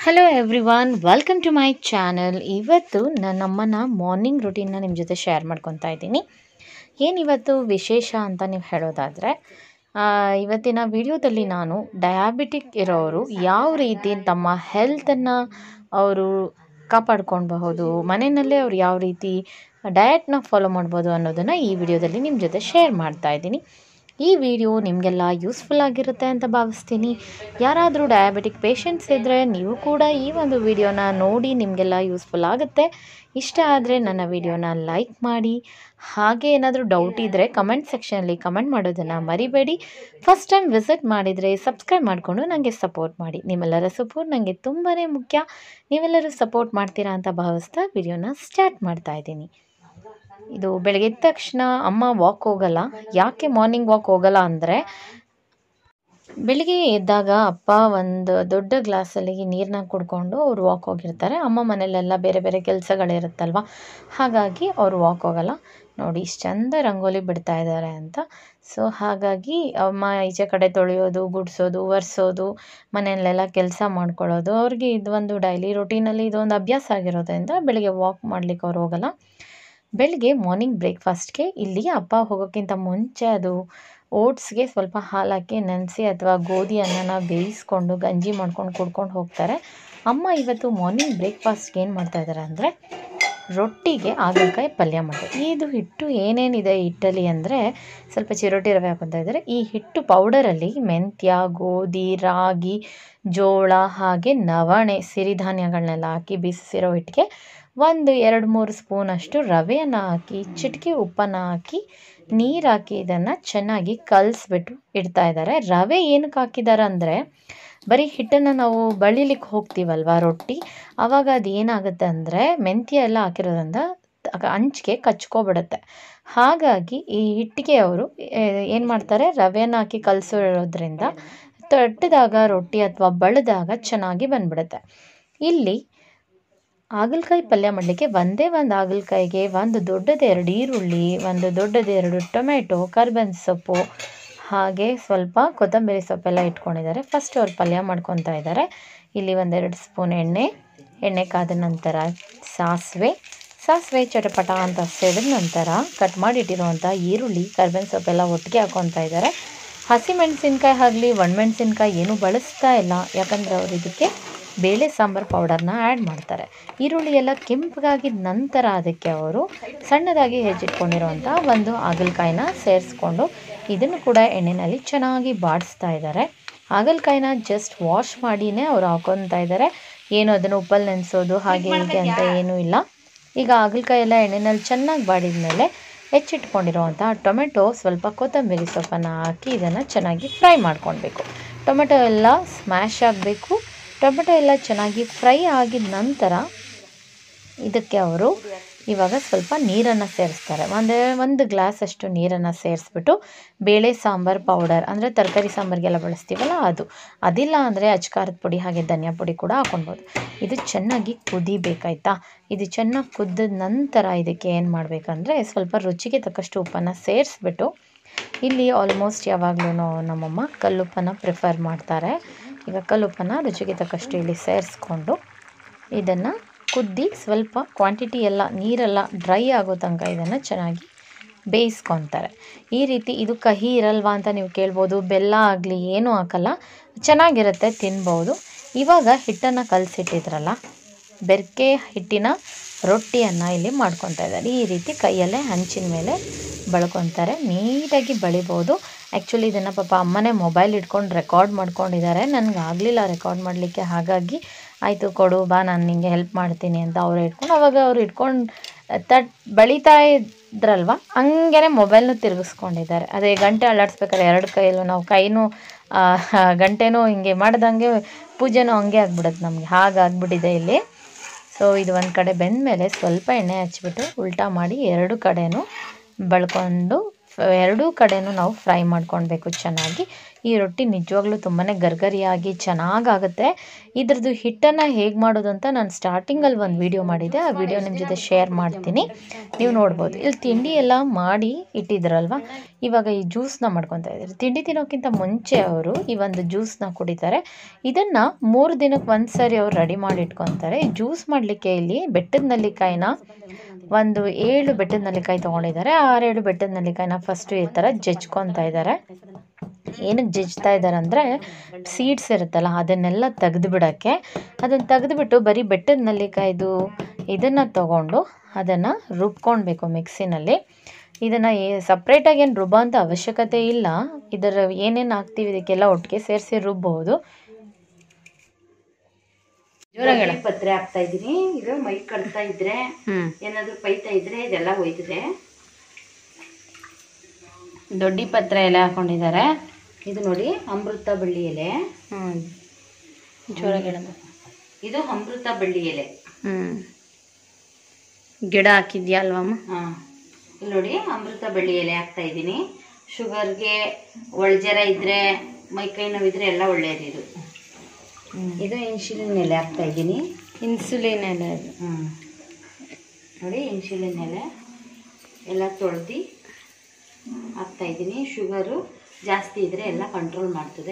Hello everyone welcome to my channel ಇವತ್ತು ನಾನು ನಮ್ಮನ್ನ ಮಾರ್ನಿಂಗ್ ರುಟೀನ್ನ ನಿಮ್ಮ ಜೊತೆ ಶೇರ್ ಮಾಡ್ಕೊತಾ ಇದ್ದೀನಿ ಏನಿವತ್ತು ವಿಶೇಷ ಅಂತ ನೀವು ಹೇಳೋದಾದರೆ ಇವತ್ತಿನ ವಿಡಿಯೋದಲ್ಲಿ ನಾನು ಡಯಾಬಿಟಿಕ್ ಇರೋರು ಯಾವ ರೀತಿ ತಮ್ಮ ಹೆಲ್ತನ್ನು ಅವರು ಕಾಪಾಡ್ಕೊಳ್ಬಹುದು ಮನೆಯಲ್ಲೇ ಅವ್ರು ಯಾವ ರೀತಿ ಡಯಟ್ನ ಫಾಲೋ ಮಾಡ್ಬೋದು ಅನ್ನೋದನ್ನು ಈ ವಿಡಿಯೋದಲ್ಲಿ ನಿಮ್ಮ ಜೊತೆ ಶೇರ್ ಮಾಡ್ತಾ ಇದ್ದೀನಿ ಈ ವಿಡಿಯೋ ನಿಮಗೆಲ್ಲ ಯೂಸ್ಫುಲ್ ಆಗಿರುತ್ತೆ ಅಂತ ಭಾವಿಸ್ತೀನಿ ಯಾರಾದರೂ ಡಯಾಬಿಟಿಕ್ ಪೇಷಂಟ್ಸ್ ಇದ್ದರೆ ನೀವು ಕೂಡ ಈ ಒಂದು ವಿಡಿಯೋನ ನೋಡಿ ನಿಮಗೆಲ್ಲ ಯೂಸ್ಫುಲ್ ಆಗುತ್ತೆ ಇಷ್ಟ ಆದರೆ ನನ್ನ ವಿಡಿಯೋನ ಲೈಕ್ ಮಾಡಿ ಹಾಗೆ ಏನಾದರೂ ಡೌಟ್ ಇದ್ದರೆ ಕಮೆಂಟ್ ಸೆಕ್ಷನಲ್ಲಿ ಕಮೆಂಟ್ ಮಾಡೋದನ್ನು ಮರಿಬೇಡಿ ಫಸ್ಟ್ ಟೈಮ್ ವಿಸಿಟ್ ಮಾಡಿದರೆ ಸಬ್ಸ್ಕ್ರೈಬ್ ಮಾಡಿಕೊಂಡು ನನಗೆ ಸಪೋರ್ಟ್ ಮಾಡಿ ನಿಮ್ಮೆಲ್ಲರ ಸಪೋರ್ಟ್ ನನಗೆ ತುಂಬಾ ಮುಖ್ಯ ನೀವೆಲ್ಲರೂ ಸಪೋರ್ಟ್ ಮಾಡ್ತೀರಾ ಅಂತ ಭಾವಿಸ್ತಾ ವಿಡಿಯೋನ ಸ್ಟಾರ್ಟ್ ಮಾಡ್ತಾ ಇದ್ದೀನಿ ಇದು ಬೆಳಗ್ಗೆ ಎದ್ದ ತಕ್ಷಣ ಅಮ್ಮ ವಾಕ್ ಹೋಗಲ್ಲ ಯಾಕೆ ಮಾರ್ನಿಂಗ್ ವಾಕ್ ಹೋಗಲ್ಲ ಅಂದರೆ ಬೆಳಿಗ್ಗೆ ಎದ್ದಾಗ ಅಪ್ಪ ಒಂದು ದೊಡ್ಡ ಗ್ಲಾಸಲ್ಲಿ ನೀರನ್ನ ಕುಡ್ಕೊಂಡು ಅವ್ರು ವಾಕ್ ಹೋಗಿರ್ತಾರೆ ಅಮ್ಮ ಮನೇಲೆಲ್ಲ ಬೇರೆ ಬೇರೆ ಕೆಲಸಗಳಿರುತ್ತಲ್ವ ಹಾಗಾಗಿ ಅವರು ವಾಕ್ ಹೋಗಲ್ಲ ನೋಡಿ ಇಷ್ಟು ಚಂದ ರಂಗೋಲಿ ಬಿಡ್ತಾ ಇದ್ದಾರೆ ಅಂತ ಸೊ ಹಾಗಾಗಿ ಅಮ್ಮ ಈಚೆ ಕಡೆ ತೊಳೆಯೋದು ಗುಡಿಸೋದು ಒರೆಸೋದು ಮನೆಯಲ್ಲೆಲ್ಲ ಕೆಲಸ ಮಾಡ್ಕೊಳ್ಳೋದು ಅವ್ರಿಗೆ ಇದು ಒಂದು ಡೈಲಿ ರೊಟೀನಲ್ಲಿ ಇದೊಂದು ಅಭ್ಯಾಸ ಆಗಿರೋದ್ರಿಂದ ಬೆಳಿಗ್ಗೆ ವಾಕ್ ಮಾಡ್ಲಿಕ್ಕೆ ಅವ್ರು ಹೋಗಲ್ಲ ಬೆಳಿಗ್ಗೆ ಮಾರ್ನಿಂಗ್ ಬ್ರೇಕ್ಫಾಸ್ಟ್ಗೆ ಇಲ್ಲಿ ಅಪ್ಪ ಹೋಗೋಕ್ಕಿಂತ ಮುಂಚೆ ಅದು ಓಟ್ಸ್ಗೆ ಸ್ವಲ್ಪ ಹಾಲು ಹಾಕಿ ನೆನೆಸಿ ಅಥವಾ ಗೋಧಿ ಅನ್ನನ ಬೇಯಿಸ್ಕೊಂಡು ಗಂಜಿ ಮಾಡ್ಕೊಂಡು ಕುಡ್ಕೊಂಡು ಹೋಗ್ತಾರೆ ಅಮ್ಮ ಇವತ್ತು ಮಾರ್ನಿಂಗ್ ಬ್ರೇಕ್ಫಾಸ್ಟ್ಗೆ ಏನು ಮಾಡ್ತಾ ಇದ್ದಾರೆ ಅಂದರೆ ರೊಟ್ಟಿಗೆ ಹಾಗಲಕಾಯಿ ಪಲ್ಯ ಮಾಡ್ತಾರೆ ಇದು ಹಿಟ್ಟು ಏನೇನಿದೆ ಹಿಟ್ಟಲ್ಲಿ ಅಂದರೆ ಸ್ವಲ್ಪ ಚಿರೋಟಿ ರವೆ ಹಾಕೊತಾ ಇದ್ದಾರೆ ಈ ಹಿಟ್ಟು ಪೌಡರಲ್ಲಿ ಮೆಂತ್ಯ ಗೋಧಿ ರಾಗಿ ಜೋಳ ಹಾಗೆ ನವಣೆ ಸಿರಿಧಾನ್ಯಗಳನ್ನೆಲ್ಲ ಹಾಕಿ ಬಿಸಿಸಿರೋ ಹಿಟ್ಟಿಗೆ ಒಂದು ಎರಡು ಮೂರು ಸ್ಪೂನಷ್ಟು ರವೆಯನ್ನು ಹಾಕಿ ಚಿಟಿಕೆ ಉಪ್ಪನ್ನು ಹಾಕಿ ನೀರು ಹಾಕಿ ಇದನ್ನು ಚೆನ್ನಾಗಿ ಕಲಿಸ್ಬಿಟ್ಟು ಇಡ್ತಾ ಇದ್ದಾರೆ ರವೆ ಏನಕ್ಕೆ ಹಾಕಿದ್ದಾರೆ ಅಂದರೆ ಬರೀ ಹಿಟ್ಟನ್ನು ನಾವು ಬಳಿಲಿಕ್ಕೆ ಹೋಗ್ತೀವಲ್ವ ರೊಟ್ಟಿ ಆವಾಗ ಅದು ಏನಾಗುತ್ತೆ ಅಂದರೆ ಮೆಂತ್ಯ ಎಲ್ಲ ಹಾಕಿರೋದ್ರಿಂದ ಅಂಚಿಗೆ ಕಚ್ಕೊಬಿಡುತ್ತೆ ಹಾಗಾಗಿ ಈ ಹಿಟ್ಟಿಗೆ ಅವರು ಏನು ಮಾಡ್ತಾರೆ ರವೆಯನ್ನು ಹಾಕಿ ಕಲಸೋದ್ರಿಂದ ತಟ್ಟಿದಾಗ ರೊಟ್ಟಿ ಅಥವಾ ಬಳ್ದಾಗ ಚೆನ್ನಾಗಿ ಬಂದ್ಬಿಡುತ್ತೆ ಇಲ್ಲಿ ಹಾಗಲಕಾಯಿ ಪಲ್ಯ ಮಾಡಲಿಕ್ಕೆ ಒಂದೇ ಒಂದು ಹಾಗಲಕಾಯಿಗೆ ಒಂದು ದೊಡ್ಡದು ಎರಡು ಈರುಳ್ಳಿ ಒಂದು ದೊಡ್ಡದು ಎರಡು ಟೊಮೆಟೊ ಕರ್ಬೇವಿನ ಸೊಪ್ಪು ಹಾಗೆ ಸ್ವಲ್ಪ ಕೊತ್ತಂಬರಿ ಸೊಪ್ಪೆಲ್ಲ ಇಟ್ಕೊಂಡಿದ್ದಾರೆ ಫಸ್ಟ್ ಅವ್ರು ಪಲ್ಯ ಮಾಡ್ಕೊತಾ ಇದ್ದಾರೆ ಇಲ್ಲಿ ಒಂದೆರಡು ಸ್ಪೂನ್ ಎಣ್ಣೆ ಎಣ್ಣೆ ಕಾದ ನಂತರ ಸಾಸಿವೆ ಸಾಸಿವೆ ಚಟಪಟ ಅಂತ ಸೆಳೆದ ನಂತರ ಕಟ್ ಮಾಡಿಟ್ಟಿರುವಂಥ ಈರುಳ್ಳಿ ಕರ್ಬೇವಿನ ಸೊಪ್ಪೆಲ್ಲ ಒಟ್ಟಿಗೆ ಹಾಕ್ಕೊತಾ ಇದ್ದಾರೆ ಹಸಿಮೆಣಸಿನ್ಕಾಯಿ ಆಗಲಿ ಒಣಮೆಣಸಿನ್ಕಾಯಿ ಏನೂ ಬಳಸ್ತಾ ಇಲ್ಲ ಯಾಕಂದರೆ ಅವರು ಇದಕ್ಕೆ ಬೇಳೆ ಸಾಂಬಾರು ಪೌಡರ್ನ ಆ್ಯಡ್ ಮಾಡ್ತಾರೆ ಈರುಳ್ಳಿ ಎಲ್ಲ ಕೆಂಪಗಾಗಿದ ನಂತರ ಅದಕ್ಕೆ ಅವರು ಸಣ್ಣದಾಗಿ ಹೆಚ್ಚಿಟ್ಕೊಂಡಿರುವಂಥ ಒಂದು ಹಾಗಲಕಾಯಿನ ಸೇರಿಸ್ಕೊಂಡು ಇದನ್ನು ಕೂಡ ಎಣ್ಣೆಯಲ್ಲಿ ಚೆನ್ನಾಗಿ ಬಾಡಿಸ್ತಾ ಇದ್ದಾರೆ ಹಾಗಲಕಾಯಿನ ಜಸ್ಟ್ ವಾಶ್ ಮಾಡಿನೇ ಅವ್ರು ಹಾಕೊತಾ ಇದ್ದಾರೆ ಏನು ಅದನ್ನು ಉಪ್ಪಲ್ಲಿ ನೆನೆಸೋದು ಹಾಗೆ ಹೀಗೆ ಅಂತ ಏನೂ ಇಲ್ಲ ಈಗ ಹಾಗಲಕಾಯಿ ಎಲ್ಲ ಎಣ್ಣೆನಲ್ಲಿ ಚೆನ್ನಾಗಿ ಬಾಡಿದ ಮೇಲೆ ಹೆಚ್ಚಿಟ್ಕೊಂಡಿರುವಂಥ ಟೊಮೆಟೊ ಸ್ವಲ್ಪ ಕೊತ್ತಂಬರಿ ಸೊಪ್ಪನ್ನು ಹಾಕಿ ಇದನ್ನು ಚೆನ್ನಾಗಿ ಫ್ರೈ ಮಾಡ್ಕೊಳ್ಬೇಕು ಟೊಮೆಟೊ ಎಲ್ಲ ಸ್ಮ್ಯಾಶ್ ಆಗಬೇಕು ಟೊಮೆಟೊ ಎಲ್ಲ ಚೆನ್ನಾಗಿ ಫ್ರೈ ಆಗಿದ ನಂತರ ಇದಕ್ಕೆ ಅವರು ಇವಾಗ ಸ್ವಲ್ಪ ನೀರನ್ನು ಸೇರಿಸ್ತಾರೆ ಒಂದೇ ಒಂದು ಗ್ಲಾಸ್ ಅಷ್ಟು ನೀರನ್ನು ಸೇರಿಸ್ಬಿಟ್ಟು ಬೇಳೆ ಸಾಂಬಾರು ಪೌಡರ್ ಅಂದರೆ ತರಕಾರಿ ಸಾಂಬಾರಿಗೆಲ್ಲ ಬಳಸ್ತೀವಲ್ಲ ಅದು ಅದಿಲ್ಲ ಅಂದರೆ ಅಚ್ಕಾರದ ಪುಡಿ ಹಾಗೆ ಧನಿಯಾ ಪುಡಿ ಕೂಡ ಹಾಕೊಳ್ಬೋದು ಇದು ಚೆನ್ನಾಗಿ ಕುದಿಬೇಕಾಯ್ತಾ ಇದು ಚೆನ್ನಾಗಿ ಕುದ್ದ ನಂತರ ಇದಕ್ಕೆ ಏನು ಮಾಡಬೇಕಂದ್ರೆ ಸ್ವಲ್ಪ ರುಚಿಗೆ ತಕ್ಕಷ್ಟು ಉಪ್ಪನ್ನು ಸೇರಿಸ್ಬಿಟ್ಟು ಇಲ್ಲಿ ಆಲ್ಮೋಸ್ಟ್ ಯಾವಾಗಲೂ ನಮ್ಮಮ್ಮ ಕಲ್ಲುಪ್ಪನ್ನು ಪ್ರಿಫರ್ ಮಾಡ್ತಾರೆ ಈಗ ಕಲ್ಲುಪ್ಪನ್ನು ರುಚಿಗೆ ತಕ್ಕಷ್ಟು ಇಲ್ಲಿ ಸೇರಿಸ್ಕೊಂಡು ಇದನ್ನು ಕುದ್ದಿ ಸ್ವಲ್ಪ ಕ್ವಾಂಟಿಟಿ ಎಲ್ಲ ನೀರೆಲ್ಲ ಡ್ರೈ ಆಗೋ ತನಕ ಇದನ್ನು ಚೆನ್ನಾಗಿ ಬೇಯಿಸ್ಕೊತಾರೆ ಈ ರೀತಿ ಇದು ಕಹಿ ಇರಲ್ವಾ ಅಂತ ನೀವು ಕೇಳ್ಬೋದು ಬೆಲ್ಲ ಆಗಲಿ ಏನೂ ಹಾಕಲ್ಲ ಚೆನ್ನಾಗಿರುತ್ತೆ ತಿನ್ಬೋದು ಇವಾಗ ಹಿಟ್ಟನ್ನು ಕಲಸಿಟ್ಟಿದ್ರಲ್ಲ ಬೆರಕೆ ಹಿಟ್ಟಿನ ರೊಟ್ಟಿಯನ್ನು ಇಲ್ಲಿ ಮಾಡ್ಕೊತಾ ಇದ್ದಾರೆ ಈ ರೀತಿ ಕೈಯಲ್ಲೇ ಹಂಚಿನ ಮೇಲೆ ಬಳ್ಕೊತಾರೆ ನೀಟಾಗಿ ಬಳಿಬೋದು ಆ್ಯಕ್ಚುಲಿ ಇದನ್ನು ಪಾಪ ಅಮ್ಮನೇ ಮೊಬೈಲ್ ಇಟ್ಕೊಂಡು ರೆಕಾರ್ಡ್ ಮಾಡ್ಕೊಂಡಿದ್ದಾರೆ ನನಗೆ ಆಗಲಿಲ್ಲ ರೆಕಾರ್ಡ್ ಮಾಡಲಿಕ್ಕೆ ಹಾಗಾಗಿ ಆಯಿತು ಕೊಡು ಬಾ ನಾನು ನಿಂಗೆ ಹೆಲ್ಪ್ ಮಾಡ್ತೀನಿ ಅಂತ ಅವ್ರು ಇಟ್ಕೊಂಡು ಅವಾಗ ಅವ್ರು ಇಟ್ಕೊಂಡು ತಟ್ ಬಳಿತಾ ಇದ್ರಲ್ವ ಹಂಗೇ ಮೊಬೈಲ್ನು ತಿರುಗಿಸ್ಕೊಂಡಿದ್ದಾರೆ ಅದೇ ಗಂಟೆ ಅಲ್ಲಾಡಿಸ್ಬೇಕಾದ್ರೆ ಎರಡು ಕೈಯಲ್ಲೂ ನಾವು ಕೈನೂ ಗಂಟೆನೂ ಹಿಂಗೆ ಮಾಡ್ದಂಗೆ ಪೂಜೆನೂ ಹಂಗೆ ಆಗ್ಬಿಡುತ್ತೆ ನಮಗೆ ಹಾಗಾಗ್ಬಿಟ್ಟಿದೆ ಇಲ್ಲಿ ಸೊ ಇದು ಒಂದು ಕಡೆ ಬೆಂದ ಮೇಲೆ ಸ್ವಲ್ಪ ಎಣ್ಣೆ ಹಚ್ಬಿಟ್ಟು ಉಲ್ಟಾ ಮಾಡಿ ಎರಡು ಕಡೆನೂ ಬಳ್ಕೊಂಡು ಎರಡೂ ಕಡೆನೂ ನಾವು ಫ್ರೈ ಮಾಡ್ಕೊಳ್ಬೇಕು ಚೆನ್ನಾಗಿ ಈ ರೊಟ್ಟಿ ನಿಜವಾಗ್ಲೂ ತುಂಬಾ ಗರ್ಗರಿಯಾಗಿ ಚೆನ್ನಾಗಾಗುತ್ತೆ ಇದ್ರದ್ದು ಹಿಟ್ಟನ್ನು ಹೇಗೆ ಮಾಡೋದು ಅಂತ ನಾನು ಸ್ಟಾರ್ಟಿಂಗಲ್ಲಿ ಒಂದು ವಿಡಿಯೋ ಮಾಡಿದ್ದೆ ಆ ವಿಡಿಯೋ ನಿಮ್ಮ ಜೊತೆ ಶೇರ್ ಮಾಡ್ತೀನಿ ನೀವು ನೋಡ್ಬೋದು ಇಲ್ಲಿ ತಿಂಡಿ ಎಲ್ಲ ಮಾಡಿ ಇಟ್ಟಿದ್ರಲ್ವ ಇವಾಗ ಈ ಜ್ಯೂಸ್ನ ಮಾಡ್ಕೊತಾ ಇದ್ದಾರೆ ತಿಂಡಿ ತಿನ್ನೋಕ್ಕಿಂತ ಮುಂಚೆ ಅವರು ಈ ಒಂದು ಜ್ಯೂಸ್ನ ಕುಡಿತಾರೆ ಇದನ್ನು ಮೂರು ದಿನಕ್ಕೆ ಒಂದು ಸರಿ ಅವ್ರು ರೆಡಿ ಮಾಡಿ ಇಟ್ಕೊತಾರೆ ಈ ಜ್ಯೂಸ್ ಮಾಡಲಿಕ್ಕೆ ಇಲ್ಲಿ ಬೆಟ್ಟದ ನೆಲ್ಲಿಕಾಯಿನ ಒಂದು ಏಳು ಬೆಟ್ಟದ ನೆಲ್ಲಿಕಾಯಿ ತೊಗೊಂಡಿದ್ದಾರೆ ಆರೇಳು ಬೆಟ್ಟದ ನೆಲ್ಲಿಕಾಯಿನ ಫಸ್ಟು ಈ ಥರ ಜಜ್ಕೊತಾ ಇದ್ದಾರೆ ಏನಕ್ಕೆ ಜಜ್ತಾ ಇದ್ದಾರೆ ಅಂದರೆ ಸೀಡ್ಸ್ ಇರುತ್ತಲ್ಲ ಅದನ್ನೆಲ್ಲ ತೆಗೆದು ಬಿಡೋಕ್ಕೆ ಅದನ್ನು ತೆಗೆದುಬಿಟ್ಟು ಬರೀ ಬೆಟ್ಟದ ನೆಲ್ಲಿಕಾಯ್ದು ಇದನ್ನು ತಗೊಂಡು ಅದನ್ನು ರುಬ್ಕೊಳ್ಬೇಕು ಮಿಕ್ಸಿನಲ್ಲಿ ಇದನ್ನು ಸಪ್ರೇಟಾಗಿ ಏನು ರುಬ್ಬೋ ಅಂಥ ಅವಶ್ಯಕತೆ ಇಲ್ಲ ಇದರ ಏನೇನು ಹಾಕ್ತೀವಿ ಇದಕ್ಕೆಲ್ಲ ಒಟ್ಟಿಗೆ ಸೇರಿಸಿ ರುಬ್ಬೋದು ಜೋರಾಗಿ ಹೇಳು. ಪತ್ರೆ ಹಾಕ್ತಾ ಇದೀನಿ ಇದು ಮೈ ಕಟ್ತಾ ಇದ್ರೆ ಹ್ಞೂ ಏನಾದ್ರು ಪೈತಾ ಇದ್ರೆ ಇದೆಲ್ಲ ಹೋಯ್ತದೆ ದೊಡ್ಡ ಪತ್ರೆ ಎಲೆ ಹಾಕೊಂಡಿದ್ದಾರೆ ಇದು ನೋಡಿ ಅಮೃತ ಬಳ್ಳಿ ಎಲೆ ಹ್ಞೂ ಜೋರಾಗಿ ಹೇಳೋದು ಇದು ಅಮೃತ ಬಳ್ಳಿ ಎಲೆ ಹ್ಞೂ ಗಿಡ ಹಾಕಿದ್ಯಾ ಅಲ್ವಮ್ಮ ಹಾ ಇಲ್ಲಿ ನೋಡಿ ಅಮೃತ ಬಳ್ಳಿ ಎಲೆ ಹಾಕ್ತಾ ಇದ್ದೀನಿ ಶುಗರ್ಗೆ ಒಳಜರ ಇದ್ರೆ ಮೈಕೈ ನೋವಿದ್ರೆ ಎಲ್ಲ ಒಳ್ಳೆಯದು ಇದು ಇದು ಇನ್ಸುಲಿನ್ ಎಲೆ ಹಾಕ್ತಾ ಇದ್ದೀನಿ ಇನ್ಸುಲಿನ್ ಎಲೆ ಅದು ಹ್ಮ್ ನೋಡಿ ಇನ್ಸುಲಿನ್ ಎಲೆ ಎಲ್ಲ ತೊಳೆದು ಹಾಕ್ತಾ ಇದ್ದೀನಿ ಶುಗರು ಜಾಸ್ತಿ ಇದ್ರೆ ಎಲ್ಲ ಕಂಟ್ರೋಲ್ ಮಾಡ್ತದೆ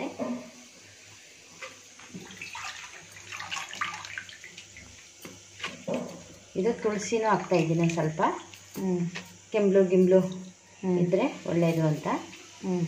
ಇದು ತುಳಸಿನೂ ಹಾಕ್ತಾ ಇದ್ದೀನಿ ಒಂದ್ ಸ್ವಲ್ಪ ಹ್ಞೂ ಕೆಂಬ್ಲು ಗಿಂಬ್ಲು ಹ್ಮ್. ಇದ್ರೆ ಒಳ್ಳೆಯದು ಅಂತ ಹ್ಞೂ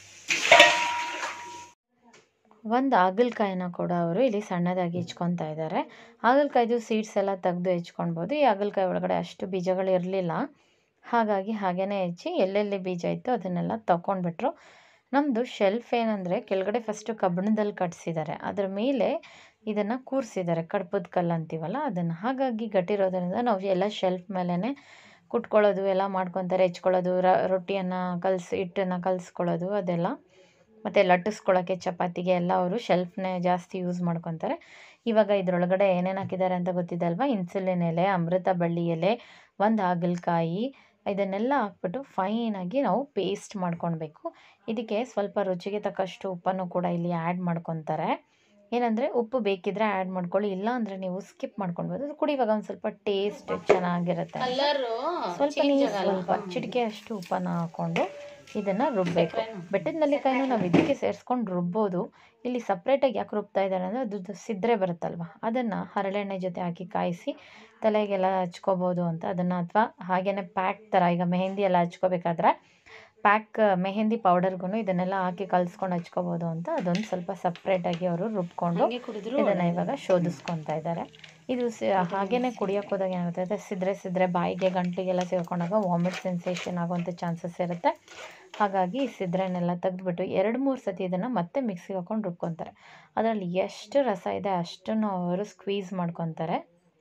ಒಂದು ಹಾಗಲಕಾಯಿನ ಕೂಡ ಅವರು ಇಲ್ಲಿ ಸಣ್ಣದಾಗಿ ಹೆಚ್ಕೊತಾ ಇದ್ದಾರೆ ಹಾಗಲಕಾಯ್ದು ಸೀಡ್ಸ್ ಎಲ್ಲ ತೆಗೆದು ಹೆಚ್ಕೊಳ್ಬೋದು ಈ ಹಾಗಲಕಾಯಿ ಒಳಗಡೆ ಅಷ್ಟು ಬೀಜಗಳು ಇರಲಿಲ್ಲ ಹಾಗಾಗಿ ಹಾಗೇ ಹೆಚ್ಚಿ ಎಲ್ಲೆಲ್ಲಿ ಬೀಜ ಇತ್ತು ಅದನ್ನೆಲ್ಲ ತಗೊಂಡ್ಬಿಟ್ರು ನಮ್ಮದು ಶೆಲ್ಫ್ ಏನಂದರೆ ಕೆಳಗಡೆ ಫಸ್ಟು ಕಬ್ಬಿಣದಲ್ಲಿ ಕಟ್ಸಿದ್ದಾರೆ ಅದ್ರ ಮೇಲೆ ಇದನ್ನು ಕೂರಿಸಿದ್ದಾರೆ ಕಡ್ಪದ ಕಲ್ಲು ಅಂತೀವಲ್ಲ ಅದನ್ನು ಹಾಗಾಗಿ ಗಟ್ಟಿರೋದ್ರಿಂದ ನಾವು ಎಲ್ಲ ಶೆಲ್ಫ್ ಮೇಲೇ ಕುಟ್ಕೊಳ್ಳೋದು ಎಲ್ಲ ಮಾಡ್ಕೊತಾರೆ ಹೆಚ್ಕೊಳ್ಳೋದು ರ ರೊಟ್ಟಿಯನ್ನು ಕಲಸಿ ಹಿಟ್ಟನ್ನು ಕಲಿಸ್ಕೊಳ್ಳೋದು ಅದೆಲ್ಲ ಮತ್ತು ಲಟ್ಟಿಸ್ಕೊಳ್ಳೋಕ್ಕೆ ಚಪಾತಿಗೆ ಎಲ್ಲ ಅವರು ಶೆಲ್ಫ್ನೇ ಜಾಸ್ತಿ ಯೂಸ್ ಮಾಡ್ಕೊತಾರೆ ಇವಾಗ ಇದರೊಳಗಡೆ ಏನೇನು ಹಾಕಿದ್ದಾರೆ ಅಂತ ಗೊತ್ತಿದ್ದಲ್ವ ಇನ್ಸುಲಿನ್ ಎಲೆ ಅಮೃತ ಬಳ್ಳಿ ಎಲೆ ಒಂದು ಹಾಗಲಕಾಯಿ ಇದನ್ನೆಲ್ಲ ಹಾಕ್ಬಿಟ್ಟು ಫೈನಾಗಿ ನಾವು ಪೇಸ್ಟ್ ಮಾಡ್ಕೊಳ್ಬೇಕು ಇದಕ್ಕೆ ಸ್ವಲ್ಪ ರುಚಿಗೆ ತಕ್ಕಷ್ಟು ಉಪ್ಪನ್ನು ಕೂಡ ಇಲ್ಲಿ ಆ್ಯಡ್ ಮಾಡ್ಕೊತಾರೆ ಏನಂದರೆ ಉಪ್ಪು ಬೇಕಿದ್ರೆ ಆ್ಯಡ್ ಮಾಡ್ಕೊಳ್ಳಿ ಇಲ್ಲ ಅಂದರೆ ನೀವು ಸ್ಕಿಪ್ ಮಾಡ್ಕೊಳ್ಬೋದು ಅದು ಕೂಡ ಇವಾಗ ಒಂದು ಸ್ವಲ್ಪ ಟೇಸ್ಟ್ ಚೆನ್ನಾಗಿರುತ್ತೆ ಸ್ವಲ್ಪ ನೀರು ಸ್ವಲ್ಪ ಚಿಟಿಕೆ ಅಷ್ಟು ಉಪ್ಪನ್ನು ಹಾಕ್ಕೊಂಡು ಇದನ್ನು ರುಬ್ಬಬೇಕು ಬೆಟ್ಟದ ನೆಲ್ಲಿಕಾಯಿನೂ ನಾವು ಇದಕ್ಕೆ ಸೇರಿಸ್ಕೊಂಡು ರುಬ್ಬೋದು ಇಲ್ಲಿ ಸಪ್ರೇಟಾಗಿ ಯಾಕೆ ರುಬ್ತಾ ಇದ್ದಾರೆ ಅಂದರೆ ಅದು ಸಿದ್ರೆ ಬರುತ್ತಲ್ವ ಅದನ್ನು ಹರಳೆಣ್ಣೆ ಜೊತೆ ಹಾಕಿ ಕಾಯಿಸಿ ತಲೆಗೆಲ್ಲ ಹಚ್ಕೋಬೋದು ಅಂತ ಅದನ್ನು ಅಥವಾ ಹಾಗೇನೆ ಪ್ಯಾಕ್ ಥರ ಈಗ ಮೆಹಂದಿ ಎಲ್ಲ ಹಚ್ಕೋಬೇಕಾದ್ರೆ ಪ್ಯಾಕ್ ಮೆಹಂದಿ ಪೌಡರ್ಗೂ ಇದನ್ನೆಲ್ಲ ಹಾಕಿ ಕಲಿಸ್ಕೊಂಡು ಹಚ್ಕೋಬೋದು ಅಂತ ಅದೊಂದು ಸ್ವಲ್ಪ ಸಪ್ರೇಟಾಗಿ ಅವರು ರುಬ್ಕೊಂಡು ಇದನ್ನು ಇವಾಗ ಶೋಧಿಸ್ಕೊತಾ ಇದ್ದಾರೆ ಇದು ಸಿ ಹಾಗೇ ಕುಡಿಯೋಕೆ ಹೋದಾಗ ಏನಾಗುತ್ತೆ ಸಿದ್ರೆ ಸಿದ್ರೆ ಬಾಯಿಗೆ ಗಂಟಲಿಗೆಲ್ಲ ಸೇರ್ಕೊಂಡಾಗ ವಾಮಿಟ್ ಸೆನ್ಸೇಷನ್ ಆಗುವಂಥ ಚಾನ್ಸಸ್ ಇರುತ್ತೆ ಹಾಗಾಗಿ ಈ ಸಿದ್ರೆನೆಲ್ಲ ತೆಗೆದ್ಬಿಟ್ಟು ಎರಡು ಮೂರು ಸತಿ ಇದನ್ನು ಮತ್ತೆ ಮಿಕ್ಸಿಗೆ ಹಾಕೊಂಡು ರುಬ್ಕೊತಾರೆ ಅದರಲ್ಲಿ ಎಷ್ಟು ರಸ ಇದೆ ಅಷ್ಟನ್ನು ಅವರು ಸ್ಕ್ವೀಸ್ ಮಾಡ್ಕೊತಾರೆ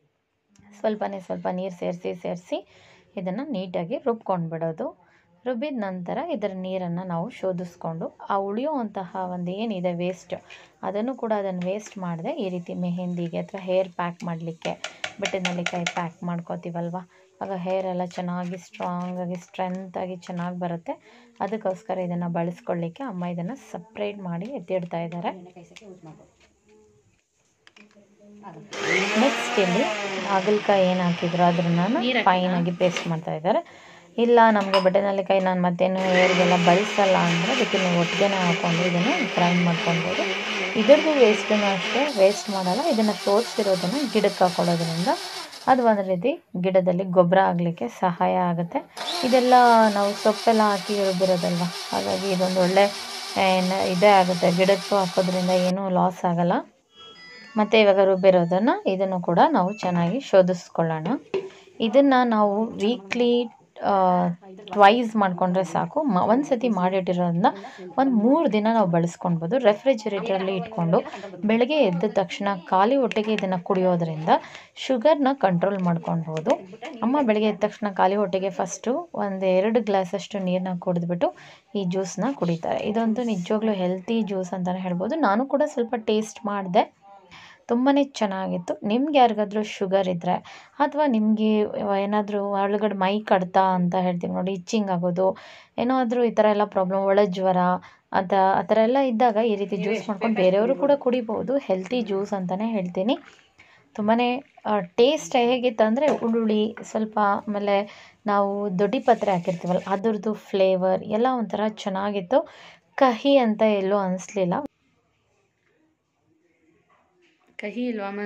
ಸ್ವಲ್ಪನೇ ಸ್ವಲ್ಪ ನೀರು ಸೇರಿಸಿ ಸೇರಿಸಿ ಇದನ್ನು ನೀಟಾಗಿ ರುಬ್ಕೊಂಡು ಬಿಡೋದು ರುಬ್ಬಿದ ನಂತರ ಇದರ ನೀರನ್ನು ನಾವು ಶೋಧಿಸ್ಕೊಂಡು ಆ ಉಳಿಯುವಂತಹ ಒಂದು ಏನಿದೆ ವೇಸ್ಟ್ ಅದನ್ನು ಕೂಡ ಅದನ್ನು ವೇಸ್ಟ್ ಮಾಡದೆ ಈ ರೀತಿ ಮೆಹಂದಿಗೆ ಅಥವಾ ಹೇರ್ ಪ್ಯಾಕ್ ಮಾಡಲಿಕ್ಕೆ ಬೆಟ್ಟದ ನೆಲ್ಲಿಕಾಯಿ ಪ್ಯಾಕ್ ಮಾಡ್ಕೋತೀವಲ್ವ ಆಗ ಹೇರ್ ಎಲ್ಲ ಚೆನ್ನಾಗಿ ಸ್ಟ್ರಾಂಗಾಗಿ ಸ್ಟ್ರೆಂತಾಗಿ ಚೆನ್ನಾಗಿ ಬರುತ್ತೆ ಅದಕ್ಕೋಸ್ಕರ ಇದನ್ನು ಬಳಸ್ಕೊಳ್ಳಿಕ್ಕೆ ಅಮ್ಮ ಇದನ್ನು ಸಪ್ರೇಟ್ ಮಾಡಿ ಎತ್ತಿಡ್ತಾ ಇದ್ದಾರೆ ನೆಕ್ಸ್ಟ್ ಇಲ್ಲಿ ಹಾಗಲಕಾಯಿ ಏನು ಹಾಕಿದ್ರು ಅದನ್ನು ಫೈನಾಗಿ ಪೇಸ್ಟ್ ಮಾಡ್ತಾ ಇದ್ದಾರೆ ಇಲ್ಲ ನಮಗೆ ಬೆಟ್ಟೆನಲ್ಲಿಕಾಯಿ ನಾನು ಮತ್ತೇನು ಹೇರಿಗೆಲ್ಲ ಬಳಸಲ್ಲ ಅಂದರೆ ಅದಕ್ಕೆ ನೀವು ಒಟ್ಟಿಗೆನೇ ಹಾಕ್ಕೊಂಡು ಇದನ್ನು ಗ್ರೈಂಡ್ ಮಾಡ್ಕೊಳ್ಬೋದು ಇದ್ರದ್ದು ವೇಸ್ಟನ್ನು ಅಷ್ಟೇ ವೇಸ್ಟ್ ಮಾಡಲ್ಲ ಇದನ್ನು ತೋರಿಸಿರೋದನ್ನು ಗಿಡಕ್ಕೆ ಹಾಕೊಳ್ಳೋದ್ರಿಂದ ಅದು ಒಂದು ರೀತಿ ಗಿಡದಲ್ಲಿ ಗೊಬ್ಬರ ಆಗಲಿಕ್ಕೆ ಸಹಾಯ ಆಗುತ್ತೆ ಇದೆಲ್ಲ ನಾವು ಸೊಪ್ಪೆಲ್ಲ ಹಾಕಿ ರುಬ್ಬಿರೋದಲ್ವ ಹಾಗಾಗಿ ಇದೊಂದು ಒಳ್ಳೆ ಏನು ಇದೇ ಆಗುತ್ತೆ ಗಿಡಕ್ಕೂ ಹಾಕೋದ್ರಿಂದ ಏನೂ ಲಾಸ್ ಆಗಲ್ಲ ಮತ್ತು ಇವಾಗ ರುಬ್ಬಿರೋದನ್ನು ಇದನ್ನು ಕೂಡ ನಾವು ಚೆನ್ನಾಗಿ ಶೋಧಿಸ್ಕೊಳ್ಳೋಣ ಇದನ್ನು ನಾವು ವೀಕ್ಲಿ ಟ್ವೈಸ್ ಮಾಡಿಕೊಂಡ್ರೆ ಸಾಕು ಮ ಒಂದು ಸತಿ ಮಾಡಿಟ್ಟಿರೋದನ್ನ ಒಂದು ಮೂರು ದಿನ ನಾವು ಬಳಸ್ಕೊಳ್ಬೋದು ರೆಫ್ರಿಜರೇಟರಲ್ಲಿ ಇಟ್ಕೊಂಡು ಬೆಳಗ್ಗೆ ಎದ್ದ ತಕ್ಷಣ ಖಾಲಿ ಹೊಟ್ಟೆಗೆ ಇದನ್ನು ಕುಡಿಯೋದ್ರಿಂದ ಶುಗರ್ನ ಕಂಟ್ರೋಲ್ ಮಾಡ್ಕೊಳ್ಬೋದು ಅಮ್ಮ ಬೆಳಗ್ಗೆ ಎದ್ದ ತಕ್ಷಣ ಖಾಲಿ ಹೊಟ್ಟೆಗೆ ಫಸ್ಟು ಒಂದು ಎರಡು ಗ್ಲಾಸಷ್ಟು ನೀರನ್ನ ಕುಡಿದ್ಬಿಟ್ಟು ಈ ಜ್ಯೂಸನ್ನ ಕುಡಿತಾರೆ ಇದಂತೂ ನಿಜವಾಗ್ಲೂ ಹೆಲ್ತಿ ಜ್ಯೂಸ್ ಅಂತಲೇ ಹೇಳ್ಬೋದು ನಾನು ಕೂಡ ಸ್ವಲ್ಪ ಟೇಸ್ಟ್ ಮಾಡಿದೆ ತುಂಬಾ ಚೆನ್ನಾಗಿತ್ತು ನಿಮ್ಗೆ ಯಾರಿಗಾದ್ರೂ ಶುಗರ್ ಇದ್ದರೆ ಅಥವಾ ನಿಮಗೆ ಏನಾದರೂ ಒಳಗಡೆ ಮೈ ಕಡ್ತ ಅಂತ ಹೇಳ್ತೀವಿ ನೋಡಿ ಇಚ್ಚಿಂಗ್ ಆಗೋದು ಏನಾದರೂ ಈ ಥರ ಎಲ್ಲ ಪ್ರಾಬ್ಲಮ್ ಒಳ ಜ್ವರ ಅಂತ ಆ ಥರ ಎಲ್ಲ ಇದ್ದಾಗ ಈ ರೀತಿ ಜ್ಯೂಸ್ ಮಾಡ್ಕೊಂಡು ಬೇರೆಯವರು ಕೂಡ ಕುಡಿಬೋದು ಹೆಲ್ತಿ ಜ್ಯೂಸ್ ಅಂತಲೇ ಹೇಳ್ತೀನಿ ತುಂಬಾ ಟೇಸ್ಟ್ ಹೇಗಿತ್ತು ಅಂದರೆ ಉಳ್ಳುಳ್ಳಿ ಸ್ವಲ್ಪ ಆಮೇಲೆ ನಾವು ದೊಡ್ಡಿ ಪತ್ರೆ ಹಾಕಿರ್ತೀವಲ್ಲ ಅದ್ರದ್ದು ಫ್ಲೇವರ್ ಎಲ್ಲ ಒಂಥರ ಚೆನ್ನಾಗಿತ್ತು ಕಹಿ ಅಂತ ಎಲ್ಲೂ ಅನಿಸ್ಲಿಲ್ಲ ಕಹಿ ಇಲ್ವಮ್ಮ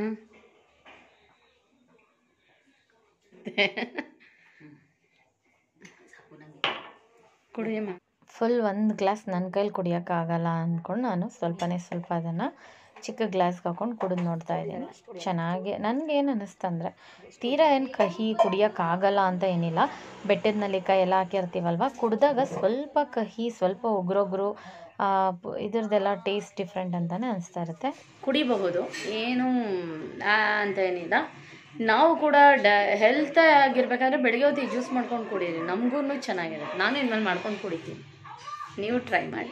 ಕುಡಿಯಮ್ಮ ಫುಲ್ ಒಂದು ಗ್ಲಾಸ್ ನನ್ನ ಕೈಲಿ ಕುಡಿಯೋಕ್ಕಾಗಲ್ಲ ಅಂದ್ಕೊಂಡು ನಾನು ಸ್ವಲ್ಪನೇ ಸ್ವಲ್ಪ ಅದನ್ನು ಚಿಕ್ಕ ಗ್ಲಾಸ್ಗೆ ಹಾಕೊಂಡು ಕುಡಿದು ನೋಡ್ತಾ ಇದ್ದೀನಿ ಚೆನ್ನಾಗಿ ನನಗೇನು ಅನ್ನಿಸ್ತಂದರೆ ತೀರಾ ಏನು ಕಹಿ ಕುಡಿಯೋಕ್ಕಾಗಲ್ಲ ಅಂತ ಏನಿಲ್ಲ ಬೆಟ್ಟದ ನೆಲ್ಲಿಕಾಯಿ ಎಲ್ಲ ಹಾಕಿರ್ತೀವಲ್ವ ಕುಡಿದಾಗ ಸ್ವಲ್ಪ ಕಹಿ ಸ್ವಲ್ಪ ಉಗ್ರೊಗ್ರು ಇದ್ರದ್ದೆಲ್ಲ ಟೇಸ್ಟ್ ಡಿಫ್ರೆಂಟ್ ಅಂತಲೇ ಅನಿಸ್ತಾ ಇರುತ್ತೆ ಕುಡಿಬಹುದು ಏನು ಆ ಅಂತ ಏನಿಲ್ಲ ನಾವು ಕೂಡ ಡ ಹೆಲ್ತ್ ಆಗಿರ್ಬೇಕಾದ್ರೆ ಬೆಳಗ್ಗೆ ಹೊತ್ತು ಈ ಜ್ಯೂಸ್ ಮಾಡ್ಕೊಂಡು ಕುಡೀರಿ ನಮಗೂ ಚೆನ್ನಾಗಿದೆ ನಾನು ಇನ್ಮೇಲೆ ಮಾಡ್ಕೊಂಡು ಕುಡಿತೀನಿ ನೀವು ಟ್ರೈ ಮಾಡಿ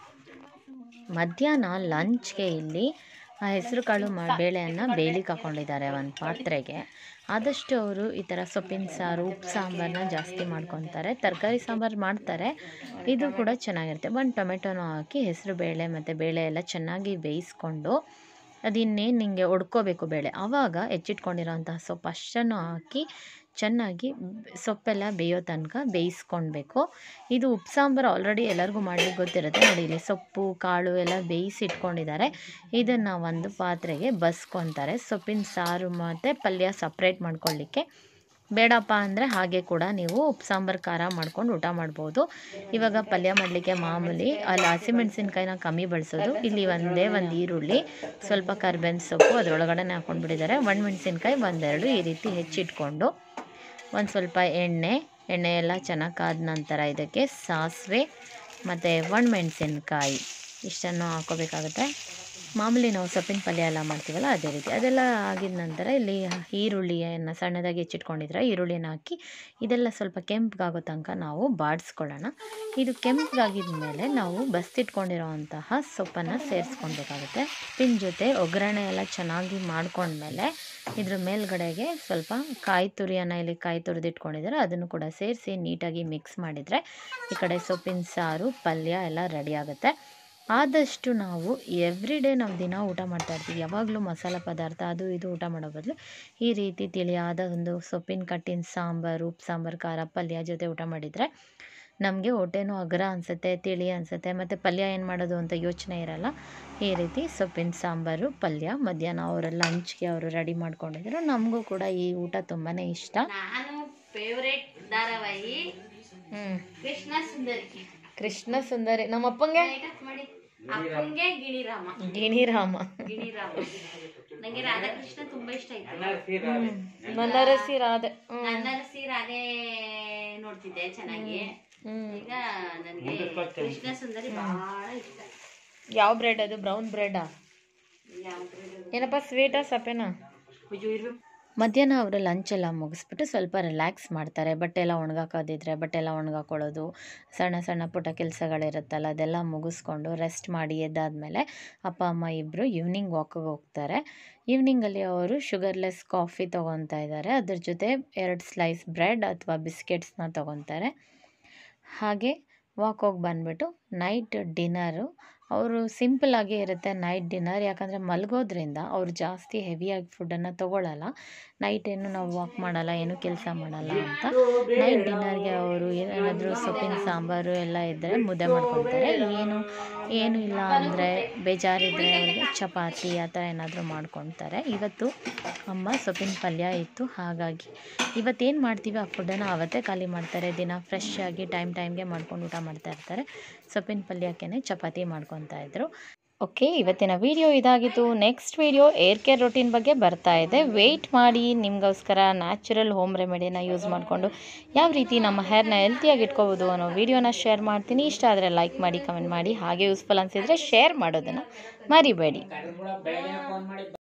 ಮಧ್ಯಾಹ್ನ ಲಂಚ್ಗೆ ಇಲ್ಲಿ ಆ ಹೆಸರು ಕಾಳು ಮಾ ಬೇಳೆಯನ್ನು ಬೇಲಿಗೆ ಹಾಕೊಂಡಿದ್ದಾರೆ ಒಂದು ಪಾತ್ರೆಗೆ ಆದಷ್ಟು ಅವರು ಈ ಥರ ಸೊಪ್ಪಿನ ಸಾರು ಉಪ್ಪು ಸಾಂಬಾರನ್ನ ಜಾಸ್ತಿ ಮಾಡ್ಕೊತಾರೆ ತರಕಾರಿ ಸಾಂಬಾರು ಮಾಡ್ತಾರೆ ಇದು ಕೂಡ ಚೆನ್ನಾಗಿರುತ್ತೆ ಒಂದು ಟೊಮೆಟೊನೂ ಹಾಕಿ ಹೆಸರು ಬೇಳೆ ಮತ್ತು ಬೇಳೆ ಎಲ್ಲ ಚೆನ್ನಾಗಿ ಬೇಯಿಸ್ಕೊಂಡು ಅದಿನ್ನೇನು ನಿಮಗೆ ಒಡ್ಕೋಬೇಕು ಬೇಳೆ ಆವಾಗ ಹೆಚ್ಚಿಟ್ಕೊಂಡಿರೋಂತಹ ಸೊಪ್ಪು ಅಷ್ಟನ್ನು ಹಾಕಿ ಚೆನ್ನಾಗಿ ಸೊಪ್ಪೆಲ್ಲ ಬೇಯೋ ತನಕ ಬೇಯಿಸ್ಕೊಳ್ಬೇಕು ಇದು ಉಪ್ಪು ಸಾಂಬಾರು ಆಲ್ರೆಡಿ ಎಲ್ಲರಿಗೂ ಮಾಡ್ಲಿಕ್ಕೆ ಗೊತ್ತಿರುತ್ತೆ ನೋಡಿ ಇಲ್ಲಿ ಸೊಪ್ಪು ಕಾಳು ಎಲ್ಲ ಬೇಯಿಸಿ ಇಟ್ಕೊಂಡಿದ್ದಾರೆ ಇದನ್ನು ಒಂದು ಪಾತ್ರೆಗೆ ಬಸ್ಕೊತಾರೆ ಸೊಪ್ಪಿನ ಸಾರು ಮತ್ತು ಪಲ್ಯ ಸಪ್ರೇಟ್ ಮಾಡ್ಕೊಳ್ಳಿಕ್ಕೆ ಬೇಡಪ್ಪ ಅಂದರೆ ಹಾಗೆ ಕೂಡ ನೀವು ಉಪ್ಪು ಸಾಂಬಾರು ಖಾರ ಮಾಡ್ಕೊಂಡು ಊಟ ಮಾಡ್ಬೋದು ಇವಾಗ ಪಲ್ಯ ಮಾಡಲಿಕ್ಕೆ ಮಾಮೂಲಿ ಅಲ್ಲಿ ಹಸಿಮೆಣ್ಸಿನ್ಕಾಯಿನ ಕಮ್ಮಿ ಬಳಸೋದು ಇಲ್ಲಿ ಒಂದೇ ಒಂದು ಈರುಳ್ಳಿ ಸ್ವಲ್ಪ ಕರ್ಬೇವಿನ ಸೊಪ್ಪು ಅದರೊಳಗಡೆ ಹಾಕ್ಕೊಂಡ್ಬಿಟ್ಟಿದ್ದಾರೆ ಒಣಮೆಣ್ಸಿನ್ಕಾಯಿ ಒಂದೆರಡು ಈ ರೀತಿ ಹೆಚ್ಚಿಟ್ಕೊಂಡು ಒಂದು ಸ್ವಲ್ಪ ಎಣ್ಣೆ ಎಣ್ಣೆ ಎಲ್ಲ ಚೆನ್ನಾಗಿ ಕಾದ ನಂತರ ಇದಕ್ಕೆ ಸಾಸಿವೆ ಮತ್ತು ಒಣಮೆಣ್ಸಿನ್ಕಾಯಿ ಇಷ್ಟನ್ನು ಹಾಕೋಬೇಕಾಗುತ್ತೆ ಮಾಮೂಲಿ ನಾವು ಸೊಪ್ಪಿನ ಪಲ್ಯ ಎಲ್ಲ ಮಾಡ್ತೀವಲ್ಲ ಅದೇ ರೀತಿ ಅದೆಲ್ಲ ಆಗಿದ ನಂತರ ಇಲ್ಲಿ ಈರುಳ್ಳಿಯನ್ನು ಸಣ್ಣದಾಗಿ ಹೆಚ್ಚಿಟ್ಕೊಂಡಿದ್ರೆ ಈರುಳ್ಳಿನ ಹಾಕಿ ಇದೆಲ್ಲ ಸ್ವಲ್ಪ ಕೆಂಪಗಾಗೋ ತನಕ ನಾವು ಬಾಡಿಸ್ಕೊಳ್ಳೋಣ ಇದು ಕೆಂಪಗಾಗಿದ ಮೇಲೆ ನಾವು ಬಸ್ತಿಟ್ಕೊಂಡಿರೋವಂತಹ ಸೊಪ್ಪನ್ನು ಸೇರಿಸ್ಕೊಳ್ಬೇಕಾಗುತ್ತೆ ಉಪ್ಪಿನ ಜೊತೆ ಒಗ್ಗರಣೆ ಎಲ್ಲ ಚೆನ್ನಾಗಿ ಮಾಡ್ಕೊಂಡ್ಮೇಲೆ ಇದ್ರ ಮೇಲ್ಗಡೆಗೆ ಸ್ವಲ್ಪ ಕಾಯಿ ತುರಿಯನ್ನು ಇಲ್ಲಿ ಕಾಯಿ ತುರಿದಿಟ್ಕೊಂಡಿದ್ದಾರೆ ಅದನ್ನು ಕೂಡ ಸೇರಿಸಿ ನೀಟಾಗಿ ಮಿಕ್ಸ್ ಮಾಡಿದರೆ ಈ ಕಡೆ ಸೊಪ್ಪಿನ ಸಾರು ಪಲ್ಯ ಎಲ್ಲ ರೆಡಿ ಆಗುತ್ತೆ ಆದಷ್ಟು ನಾವು ಎವ್ರಿ ಡೇ ನಾವು ದಿನ ಊಟ ಮಾಡ್ತಾ ಇರ್ತೀವಿ ಯಾವಾಗಲೂ ಮಸಾಲೆ ಪದಾರ್ಥ ಅದು ಇದು ಊಟ ಮಾಡೋ ಬದಲು ಈ ರೀತಿ ತಿಳಿಯಾದ ಒಂದು ಸೊಪ್ಪಿನ ಕಟ್ಟಿನ ಸಾಂಬಾರು ಉಪ್ಪು ಸಾಂಬಾರು ಖಾರ ಪಲ್ಯ ಜೊತೆ ಊಟ ಮಾಡಿದರೆ ನಮಗೆ ಹೊಟ್ಟೆನೂ ಅಗ್ರ ಅನಿಸುತ್ತೆ ತಿಳಿ ಅನಿಸುತ್ತೆ ಮತ್ತು ಪಲ್ಯ ಏನು ಮಾಡೋದು ಅಂತ ಯೋಚನೆ ಇರಲ್ಲ ಈ ರೀತಿ ಸೊಪ್ಪಿನ ಸಾಂಬಾರು ಪಲ್ಯ ಮಧ್ಯಾಹ್ನ ಅವರ ಲಂಚ್ಗೆ ಅವರು ರೆಡಿ ಮಾಡ್ಕೊಂಡಿದ್ರು ನಮಗೂ ಕೂಡ ಈ ಊಟ ತುಂಬಾ ಇಷ್ಟ ನಾನು ಫೇವ್ರೇಟ್ ಧಾರಾವಾಹಿ ಹ್ಞೂ ಕೃಷ್ಣ ಸುಂದರಿ ಕೃಷ್ಣ ಸುಂದರಿ ನಮ್ಮ ಅಪ್ಪಂಗೆ ಮಾಡಿ ಅಪ್ಪಂಗೆ ಗಿಣಿರಾಮ ಗಿಣಿರಾಮ ಗಿಣಿರಾಮ ನಂಗೆ ರಾಧಾಕೃಷ್ಣ ತುಂಬಾ ಇಷ್ಟ ಆಯ್ತು ಮನರಸಿ ರಾಧೆ ಹ್ಞೂ ನನ್ನ ಸೀರೆ ಅದೇ ನೋಡ್ತಿದ್ದೆ ಚೆನ್ನಾಗಿ ಹ್ಞೂ ಈಗ ನನಗೆ ಕೃಷ್ಣ ಸುಂದರಿ ಬಹಳ ಇಷ್ಟ ಯಾವ ಬ್ರೆಡ್ ಅದು ಬ್ರೌನ್ ಬ್ರೆಡ್ಡಾ ಯಾವ್ದ್ರಲ್ಲೂ ಏನಪ್ಪ ಸ್ವೀಟಾ ಸಪ್ಪೆನಾ ಅಯ್ಯೋ ಇರ್ಬೇಕು ಮಧ್ಯಾಹ್ನ ಅವರು ಲಂಚ್ ಎಲ್ಲ ಮುಗಿಸ್ಬಿಟ್ಟು ಸ್ವಲ್ಪ ರಿಲ್ಯಾಕ್ಸ್ ಮಾಡ್ತಾರೆ ಬಟ್ಟೆ ಎಲ್ಲ ಒಣಗಾಕೋದಿದ್ರೆ ಬಟ್ಟೆ ಎಲ್ಲ ಒಣಗಾಕೊಳ್ಳೋದು ಸಣ್ಣ ಸಣ್ಣ ಪುಟ್ಟ ಕೆಲಸಗಳಿರುತ್ತಲ್ಲ ಅದೆಲ್ಲ ಮುಗಿಸ್ಕೊಂಡು ರೆಸ್ಟ್ ಮಾಡಿ ಎದ್ದಾದಮೇಲೆ ಅಪ್ಪ ಅಮ್ಮ ಇಬ್ಬರು ಈವ್ನಿಂಗ್ ವಾಕಿಗೆ ಹೋಗ್ತಾರೆ ಈವ್ನಿಂಗಲ್ಲಿ ಅವರು ಶುಗರ್ಲೆಸ್ ಕಾಫಿ ತೊಗೊತಾ ಇದ್ದಾರೆ ಅದ್ರ ಜೊತೆ ಎರಡು ಸ್ಲೈಸ್ ಬ್ರೆಡ್ ಅಥವಾ ಬಿಸ್ಕೆಟ್ಸ್ನ ತೊಗೊತಾರೆ ಹಾಗೆ ವಾಕ್ ಹೋಗಿ ಬಂದುಬಿಟ್ಟು ನೈಟ್ ಡಿನ್ನರು ಅವರು ಸಿಂಪಲ್ಲಾಗೇ ಇರುತ್ತೆ ನೈಟ್ ಡಿನ್ನರ್ ಯಾಕಂದರೆ ಮಲಗೋದ್ರಿಂದ ಅವ್ರು ಜಾಸ್ತಿ ಹೆವಿಯಾಗಿ ಫುಡ್ಡನ್ನು ತೊಗೊಳ್ಳಲ್ಲ ನೈಟ್ ಏನು ನಾವು ವಾಕ್ ಮಾಡಲ್ಲ ಏನು ಕೆಲಸ ಮಾಡಲ್ಲ ಅಂತ ನೈಟ್ ಡಿನ್ನರ್ಗೆ ಅವರು ಏನಾದರೂ ಸೊಪ್ಪಿನ ಸಾಂಬಾರು ಎಲ್ಲ ಇದ್ದರೆ ಮುದ್ದೆ ಮಾಡ್ಕೊತಾರೆ ಏನು ಏನು ಇಲ್ಲ ಅಂದರೆ ಬೇಜಾರಿದ್ದರೆ ಅವ್ರಿಗೆ ಚಪಾತಿ ಆ ಥರ ಏನಾದರೂ ಮಾಡ್ಕೊತಾರೆ ಇವತ್ತು ಅಮ್ಮ ಸೊಪ್ಪಿನ ಪಲ್ಯ ಇತ್ತು ಹಾಗಾಗಿ ಇವತ್ತೇನು ಮಾಡ್ತೀವಿ ಆ ಫುಡ್ಡನ್ನು ಅವತ್ತೇ ಖಾಲಿ ಮಾಡ್ತಾರೆ ದಿನ ಫ್ರೆಶ್ ಆಗಿ ಟೈಮ್ ಟೈಮ್ಗೆ ಮಾಡ್ಕೊಂಡು ಊಟ ಮಾಡ್ತಾ ಇರ್ತಾರೆ ಸೊಪ್ಪಿನ ಪಲ್ಯಕ್ಕೇ ಚಪಾತಿ ಮಾಡ್ಕೊತಾ ಇದ್ರು ಓಕೆ ಇವತ್ತಿನ ವಿಡಿಯೋ ಇದಾಗಿತ್ತು next video hair care routine ಬಗ್ಗೆ ಬರ್ತಾ ಇದೆ ವೆಯ್ಟ್ ಮಾಡಿ ನಿಮಗೋಸ್ಕರ ನ್ಯಾಚುರಲ್ ಹೋಮ್ ರೆಮಿಡಿನ ಯೂಸ್ ಮಾಡಿಕೊಂಡು ಯಾವ ರೀತಿ ನಮ್ಮ ಹೇರ್ನ ಹೆಲ್ತಿಯಾಗಿ ಇಟ್ಕೋಬೋದು ಅನ್ನೋ ವಿಡಿಯೋನ ಶೇರ್ ಮಾಡ್ತೀನಿ ಇಷ್ಟ ಆದರೆ ಲೈಕ್ ಮಾಡಿ ಕಮೆಂಟ್ ಮಾಡಿ ಹಾಗೆ ಯೂಸ್ಫುಲ್ ಅನಿಸಿದರೆ ಶೇರ್ ಮಾಡೋದನ್ನು ಮರಿಬೇಡಿ